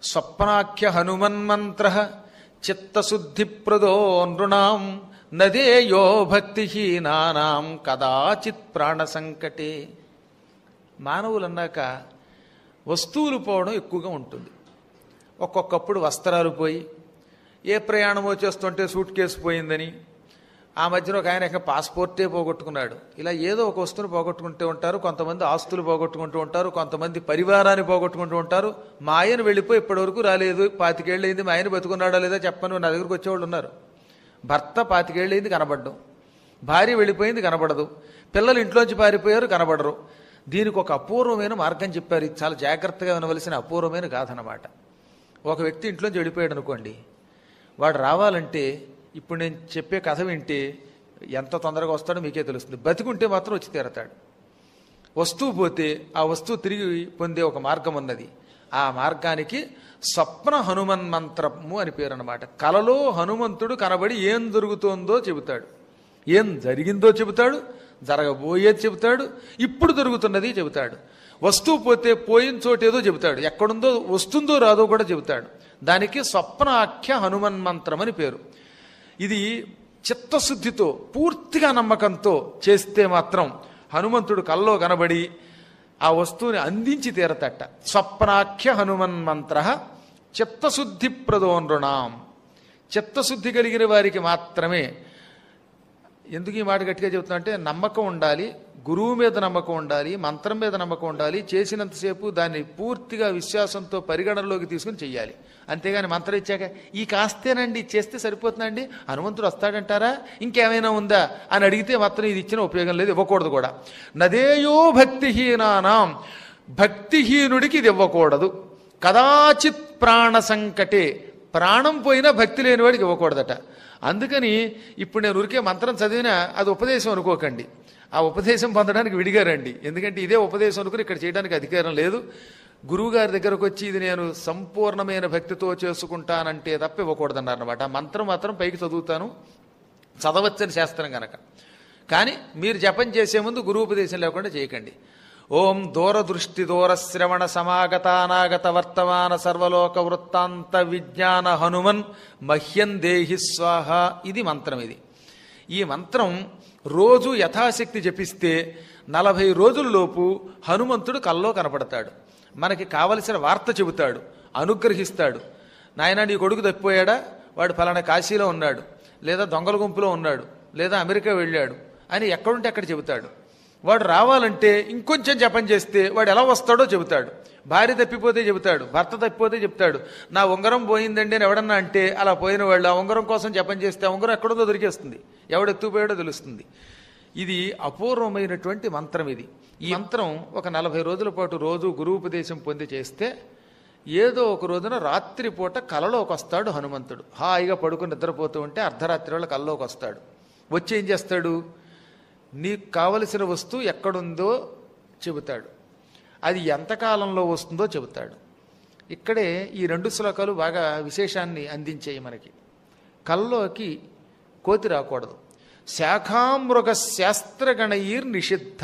స్వప్నాఖ్య హనుమన్మంత్ర చిత్తశుద్ధిప్రదో నృణాం నదేయో భక్తిహీనానాం కదాచిత్ ప్రాణ సంకటే మానవులన్నాక వస్తువులు పోవడం ఎక్కువగా ఉంటుంది ఒక్కొక్కప్పుడు వస్త్రాలు పోయి ఏ ప్రయాణమో చేస్తుంటే సూట్ కేసు పోయిందని ఆ మధ్యలో ఒక ఆయన ఇంకా పాస్పోర్టే పోగొట్టుకున్నాడు ఇలా ఏదో ఒక వస్తువును పోగొట్టుకుంటూ ఉంటారు కొంతమంది ఆస్తులు పోగొట్టుకుంటూ ఉంటారు కొంతమంది పరివారాన్ని పోగొట్టుకుంటూ ఉంటారు మా ఆయన వెళ్ళిపోయి ఇప్పటివరకు రాలేదు పాతికేళ్ళు అయింది మా ఆయన బతుకున్నాడా లేదా చెప్పను నా దగ్గరకు వచ్చేవాళ్ళు ఉన్నారు భర్త పాతికేళ్ళు అయింది కనబడ్డం భార్య వెళ్ళిపోయింది కనబడదు పిల్లలు ఇంట్లోంచి పారిపోయారు కనబడరు దీనికి ఒక అపూర్వమైన మార్గం చెప్పారు ఇది చాలా జాగ్రత్తగా వినవలసిన అపూర్వమైన గాథ అన్నమాట ఒక వ్యక్తి ఇంట్లోంచి వెళ్ళిపోయాడు అనుకోండి వాడు రావాలంటే ఇప్పుడు నేను చెప్పే కథ వింటే ఎంత తొందరగా వస్తాడో మీకే తెలుస్తుంది బతికుంటే మాత్రం వచ్చి తీరతాడు వస్తువు పోతే ఆ వస్తువు తిరిగి పొందే ఒక మార్గం ఉన్నది ఆ మార్గానికి స్వప్న హనుమన్ మంత్రము అని పేరు అనమాట కలలో హనుమంతుడు కనబడి ఏం జరుగుతోందో చెబుతాడు ఏం జరిగిందో చెబుతాడు జరగబోయేది చెబుతాడు ఇప్పుడు జరుగుతున్నది చెబుతాడు వస్తువు పోతే పోయిన చోటేదో చెబుతాడు ఎక్కడుందో వస్తుందో రాదో కూడా చెబుతాడు దానికి స్వప్నాఖ్య హనుమన్ మంత్రం అని పేరు ఇది చిత్తశుద్ధితో పూర్తిగా నమ్మకంతో చేస్తే మాత్రం హనుమంతుడు కల్లో కనబడి ఆ వస్తువుని అందించి తీరతట స్వప్నాఖ్య హనుమన్ మంత్ర చిత్తశుద్ధి ప్రదోనృణాం చిత్తశుద్ధి కలిగిన వారికి మాత్రమే ఎందుకు ఈ మాట గట్టిగా చెబుతున్నా అంటే నమ్మకం ఉండాలి గురువు మీద నమ్మకం ఉండాలి మంత్రం మీద నమ్మకం ఉండాలి చేసినంతసేపు దాన్ని పూర్తిగా విశ్వాసంతో పరిగణనలోకి తీసుకుని చెయ్యాలి అంతేగాని మంత్రం ఇచ్చాక ఈ కాస్తేనండి చేస్తే సరిపోతుందండి హనుమంతుడు వస్తాడంటారా ఇంకేమైనా ఉందా అని అడిగితే మాత్రం ఇది ఇచ్చిన ఉపయోగం లేదు ఇవ్వకూడదు కూడా నదేయో భక్తిహీనానాం భక్తిహీనుడికి ఇది ఇవ్వకూడదు కదాచిత్ ప్రాణ సంకటే ప్రాణం పోయినా భక్తి లేనివాడికి ఇవ్వకూడదట అందుకని ఇప్పుడు నేను ఉరికే మంత్రం చదివినా అది ఉపదేశం అనుకోకండి ఆ ఉపదేశం పొందడానికి విడిగారండి ఎందుకంటే ఇదే ఉపదేశం అనుకుని ఇక్కడ చేయడానికి అధికారం లేదు గురువు గారి దగ్గరకు వచ్చి ఇది నేను సంపూర్ణమైన భక్తితో చేసుకుంటానంటే తప్ప ఇవ్వకూడదన్నారు అనమాట ఆ మంత్రం మాత్రం పైకి చదువుతాను చదవచ్చని శాస్త్రం గనక కానీ మీరు జపం చేసే ముందు గురువుపదేశం లేకుండా చేయకండి ఓం దూరదృష్టి దూరశ్రవణ సమాగతానాగత వర్తమాన సర్వలోక వృత్తాంత విజ్ఞాన హనుమన్ మహ్యం దేహి స్వాహ ఇది మంత్రం ఇది ఈ మంత్రం రోజు యథాశక్తి జపిస్తే నలభై రోజుల్లోపు హనుమంతుడు కల్లో కనపడతాడు మనకి కావలసిన వార్త చెబుతాడు అనుగ్రహిస్తాడు నాయన నీ కొడుకు తప్పిపోయాడా వాడు ఫలానా కాశీలో ఉన్నాడు లేదా దొంగల గుంపులో ఉన్నాడు లేదా అమెరికా వెళ్ళాడు అని ఎక్కడుంటే అక్కడ చెబుతాడు వాడు రావాలంటే ఇంకొంచెం జపం చేస్తే వాడు ఎలా వస్తాడో చెబుతాడు భార్య తప్పిపోతే చెబుతాడు భర్త తప్పిపోతే చెప్తాడు నా ఉంగరం పోయిందండి అని ఎవడన్నా అంటే అలా పోయిన వాళ్ళు ఆ ఉంగరం కోసం జపం చేస్తే ఆ ఉంగరం ఎక్కడుందో దొరికేస్తుంది ఎవడు ఎత్తుపోయాడో తెలుస్తుంది ఇది అపూర్వమైనటువంటి మంత్రం ఇది ఈ మంత్రం ఒక నలభై రోజుల పాటు రోజు గురువుపదేశం పొంది చేస్తే ఏదో ఒక రోజున రాత్రిపూట కలలోకి వస్తాడు హనుమంతుడు హాయిగా పడుకుని నిద్రపోతూ ఉంటే అర్ధరాత్రి వేళ కల్లోకి వస్తాడు వచ్చి ఏం చేస్తాడు నీకు కావలసిన వస్తువు ఎక్కడుందో చెబుతాడు అది ఎంతకాలంలో వస్తుందో చెబుతాడు ఇక్కడే ఈ రెండు శ్లోకాలు బాగా విశేషాన్ని అందించాయి మనకి కల్లోకి కోతి రాకూడదు శాఖామృగ శాస్త్రగణయీర్ నిషిద్ధ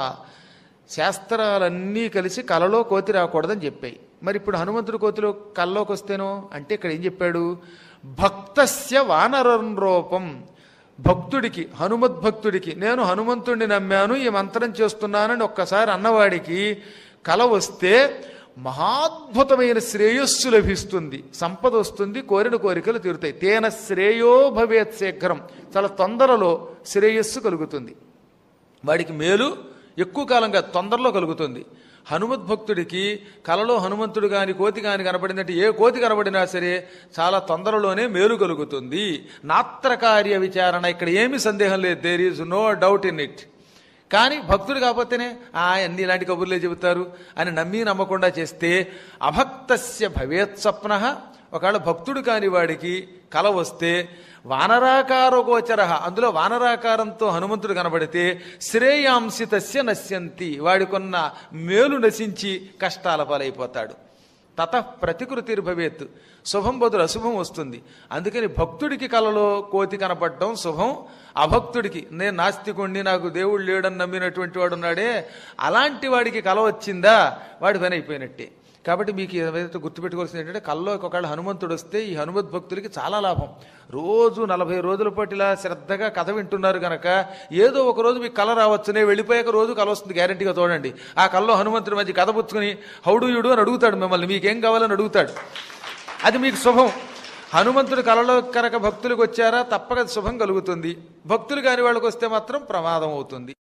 శాస్త్రాలన్నీ కలిసి కలలో కోతి రాకూడదని చెప్పాయి మరి ఇప్పుడు హనుమంతుడు కోతిలో కల్లోకి వస్తేనో అంటే ఇక్కడ ఏం చెప్పాడు భక్తస్య వానరం రూపం భక్తుడికి హనుమద్భక్తుడికి నేను హనుమంతుడిని నమ్మాను ఈ మంత్రం చేస్తున్నానని ఒక్కసారి అన్నవాడికి కల వస్తే మహాద్భుతమైన శ్రేయస్సు లభిస్తుంది సంపద వస్తుంది కోరిన కోరికలు తీరుతాయి తేన శ్రేయో భవేత్ శీఘ్రం చాలా తొందరలో శ్రేయస్సు కలుగుతుంది వాడికి మేలు ఎక్కువ కాలంగా తొందరలో కలుగుతుంది హనుమద్భక్తుడికి కలలో హనుమంతుడు కాని కోతి కాని కనబడిందంటే ఏ కోతి కనబడినా సరే చాలా తొందరలోనే మేలు కలుగుతుంది నాత్రకార్య విచారణ ఇక్కడ ఏమీ సందేహం లేదు there is no doubt in it కానీ భక్తుడు కాకపోతేనే ఆ అన్ని ఇలాంటి కబుర్లే చెబుతారు అని నమ్మి నమ్మకుండా చేస్తే అభక్తస్య భవేత్ స్వప్న ఒకవేళ భక్తుడు కాని వాడికి కల వస్తే వానరాకార గోచర అందులో వానరాకారంతో హనుమంతుడు కనబడితే శ్రేయాంసి తస్య నశ్యంతి వాడికున్న మేలు నశించి కష్టాల పాలైపోతాడు తత ప్రతికృతిర్భవేత్ శుభం బదులు అశుభం వస్తుంది అందుకని భక్తుడికి కలలో కోతి కనపడటం శుభం అభక్తుడికి నేను నాస్తికుణ్ణి నాకు దేవుడు లేడని నమ్మినటువంటి వాడు ఉన్నాడే అలాంటి వాడికి కల వచ్చిందా వాడి పని అయిపోయినట్టే కాబట్టి మీకు ఏదైతే గుర్తుపెట్టుకోవాల్సింది ఏంటంటే కల్లో ఒకవేళ హనుమంతుడు వస్తే ఈ హనుమత్ భక్తులకి చాలా లాభం రోజు నలభై రోజుల పాటు ఇలా శ్రద్ధగా కథ వింటున్నారు కనుక ఏదో ఒక రోజు మీకు కళ రావచ్చునే వెళ్ళిపోయాక రోజు కళ వస్తుంది గ్యారంటీగా చూడండి ఆ కల్లో హనుమంతుడి మధ్య కథ పుచ్చుకుని హౌడు యుడు అని అడుగుతాడు మిమ్మల్ని మీకేం కావాలని అడుగుతాడు అది మీకు శుభం హనుమంతుడి కళలో కనుక భక్తులకు వచ్చారా తప్పక శుభం కలుగుతుంది భక్తులు కాని వాళ్ళకి వస్తే మాత్రం ప్రమాదం అవుతుంది